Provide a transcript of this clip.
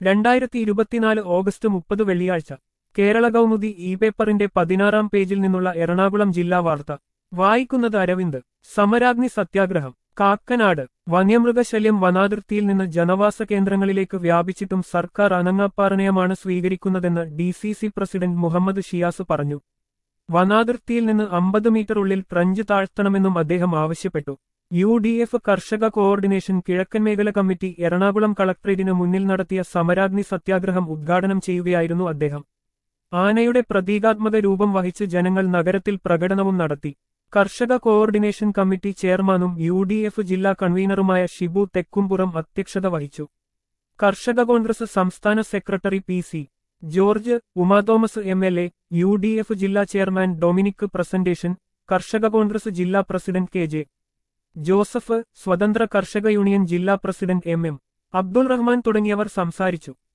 രണ്ടായിരത്തി ഇരുപത്തിനാല് ഓഗസ്റ്റ് മുപ്പത് വെള്ളിയാഴ്ച കേരള കൗമുദി ഇ പേപ്പറിന്റെ പതിനാറാം പേജിൽ നിന്നുള്ള എറണാകുളം ജില്ലാ വാർത്ത വായിക്കുന്നത് അരവിന്ദ് സമരാഗ്നി സത്യാഗ്രഹം കാക്കനാട് വന്യമൃഗശല്യം വനാതിർത്തിയിൽ നിന്ന് ജനവാസ കേന്ദ്രങ്ങളിലേക്ക് വ്യാപിച്ചിട്ടും സർക്കാർ അനങ്ങാപ്പാറണയമാണ് സ്വീകരിക്കുന്നതെന്ന് D C C president Muhammad Shiyas പറഞ്ഞു വനാതിർത്തിയിൽ നിന്ന് അമ്പത് മീറ്റർ ഉള്ളിൽ ട്രഞ്ച് താഴ്ത്തണമെന്നും അദ്ദേഹം ആവശ്യപ്പെട്ടു യു ഡി എഫ് കർഷക കോഓർഡിനേഷൻ കിഴക്കൻ മേഖല കമ്മിറ്റി എറണാകുളം കളക്ടറേറ്റിന് മുന്നിൽ നടത്തിയ സമരാഗ്നി സത്യാഗ്രഹം ഉദ്ഘാടനം ചെയ്യുകയായിരുന്നു അദ്ദേഹം ആനയുടെ പ്രതീകാത്മക രൂപം വഹിച്ച് ജനങ്ങൾ നഗരത്തിൽ പ്രകടനവും നടത്തി കർഷക കോഓർഡിനേഷൻ കമ്മിറ്റി ചെയർമാനും യു ഡി എഫ് ജില്ലാ കൺവീനറുമായ ഷിബു തെക്കുംപുറം അധ്യക്ഷത വഹിച്ചു കർഷക കോൺഗ്രസ് സംസ്ഥാന secretary P C George Uma Thomas M L A U D F ജില്ലാ ചെയർമാൻ ഡൊമിനിക് പ്രസന്റേഷൻ കർഷക കോൺഗ്രസ് ജില്ലാ പ്രസിഡന്റ് കെ ജെ ജോസഫ് സ്വതന്ത്ര കർഷക യൂണിയൻ ജില്ലാ president M M Abdul Rahman തുടങ്ങിയവർ സംസാരിച്ചു